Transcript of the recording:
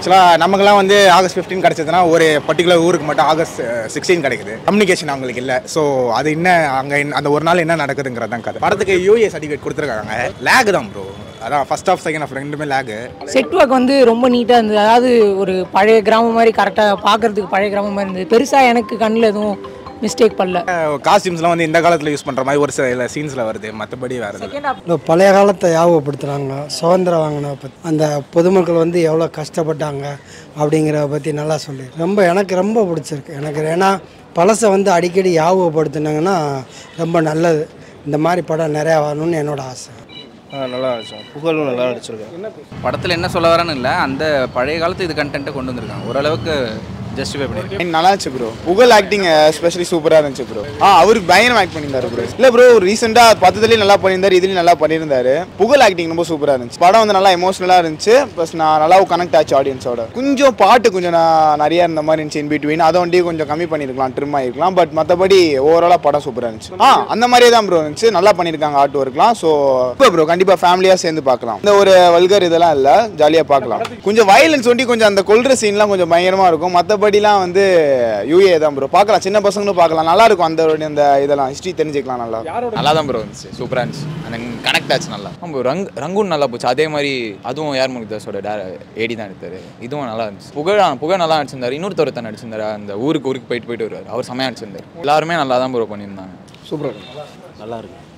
ஆக்சுவலாக நமக்குலாம் வந்து ஆகஸ்ட் ஃபிஃப்டீன் கிடச்சதுன்னா ஒரு பர்டிகுலர் ஊருக்கு மட்டும் ஆகஸ்ட் சிக்ஸ்டீன் கிடைக்குது கம்யூனிகேஷன் அவங்களுக்கு இல்லை ஸோ அது என்ன அங்கே அந்த ஒரு நாள் என்ன நடக்குதுங்கிறது தான் கதை படத்துக்கு யூஏ சர்டிஃபிகேட் கொடுத்துருக்காங்க லேக் தான் ப்ரோ அதான் ஃபர்ஸ்ட் ஆஃப் செகண்ட் ஆஃப் ரெண்டுமே லேகு செட் ஒர்க் வந்து ரொம்ப நீட்டாக இருந்தது அதாவது ஒரு பழைய கிராமம் மாதிரி கரெக்டாக பார்க்கறதுக்கு பழைய கிராமம் மாதிரி இருந்தது பெருசாக எனக்கு கண்ணில் எதுவும் மிஸ்டேக் பண்ணல காஸ்டியூம்ஸ்லாம் வந்து இந்த காலத்தில் யூஸ் பண்ணுற மாதிரி ஒரு சில சீன்ஸில் வருது மற்றபடி வேறு எதுவும் செகண்ட் இந்த பழைய காலத்தை ஞாபகப்படுத்துகிறாங்க சுதந்திரம் வாங்கின பற்றி அந்த பொதுமக்கள் வந்து எவ்வளோ கஷ்டப்பட்டாங்க அப்படிங்கிறத பற்றி நல்லா சொல்லி ரொம்ப எனக்கு ரொம்ப பிடிச்சிருக்கு எனக்கு ஏன்னா பழசை வந்து அடிக்கடி ஞாபகப்படுத்துனாங்கன்னா ரொம்ப நல்லது இந்த மாதிரி படம் நிறையா வரணும்னு என்னோட ஆசை நல்லா நடிச்சோம் புகழும் நல்லா நடிச்சிருக்கேன் படத்தில் என்ன சொல்ல வரேன்னு இல்லை அந்த பழைய காலத்து இது கண்டென்ட்டை கொண்டு வந்திருக்காங்க ஓரளவுக்கு ஜஸ்டிஃபை பண்ணியிருக்கேன் நல்லா இருந்துச்சு ப்ரோ புகழ் ஆக்டிங் எஸ்பெஷலி சூப்பராக இருந்துச்சு ப்ரோ ஆ அவர் பயங்கரம் ஆக்ட் பண்ணியிருந்தாரு ப்ரோ இல்லை ப்ரோ ரீசெண்டாக பத்தத்துலேயும் நல்லா பண்ணியிருந்தாரு இதுலேயும் நல்லா பண்ணியிருந்தாரு புகழ் ஆக்டிங் ரொம்ப சூப்பராக இருந்துச்சு படம் வந்து நல்லா எமோஷனலாக இருந்துச்சு ப்ளஸ் நான் நல்லா கனெக்ட் ஆச்சு ஆடியன்ஸோட கொஞ்சம் பாட்டு கொஞ்சம் நான் நிறைய இருந்த மாதிரி இருந்துச்சு இன் பிட்வீன் அதை வண்டி கொஞ்சம் கம்மி பண்ணியிருக்கலாம் ட்ரிம் ஆகிருக்கலாம் பட் மற்றபடி ஓவராலாக படம் சூப்பராக இருந்துச்சு ஆ அந்த மாதிரியே தான் ப்ரோ இருந்துச்சு நல்லா பண்ணியிருக்காங்க ஆர்ட் ஒர்க்லாம் ஸோ இப்போ ப்ரோ கண்டிப்பாக ஃபேமிலியாக சேர்ந்து பார்க்கலாம் இந்த ஒரு வல்கர் இதெல்லாம் இல்லை ஜாலியாக பார்க்கலாம் கொஞ்சம் வயலன்ஸ் ஒண்டி கொஞ்சம் அந்த கொல்ற சீன்லாம் கொஞ்சம் பயங்கரமாக இருக்கும் மற்றபடிலாம் வந்து யூஏ தான் ப்ரோ பார்க்கலாம் சின்ன பசங்களும் பார்க்கலாம் நல்லா இருக்கும் அந்த அந்த இதெல்லாம் ஹிஸ்ட்ரி தெரிஞ்சுக்கலாம் நல்லா நல்லா தான் ப்ரோ இருந்துச்சு சூப்பராக இருந்துச்சு அந்த கனெக்ட் ஆச்சு நல்லா ஆமாம் ரங் ரங்கூன் நல்லா போச்சு அதே மாதிரி அதுவும் ஏர் முனிதாஸோட டே ஏடி தான் எடுத்தாரு இதுவும் நல்லா இருந்துச்சு புகழ் ஆ, புகழ் நல்லா நடிச்சிருந்தாரு இன்னொருத்தர் தான் நடிச்சிருந்தாரு அந்த ஊருக்கு ஊருக்கு போயிட்டு போயிட்டு வருவார் அவர் செமையாக நடிச்சிருந்தார் எல்லாருமே நல்லா தான் ப்ரோ பண்ணியிருந்தாங்க சூப்பராக நல்லா இருக்கு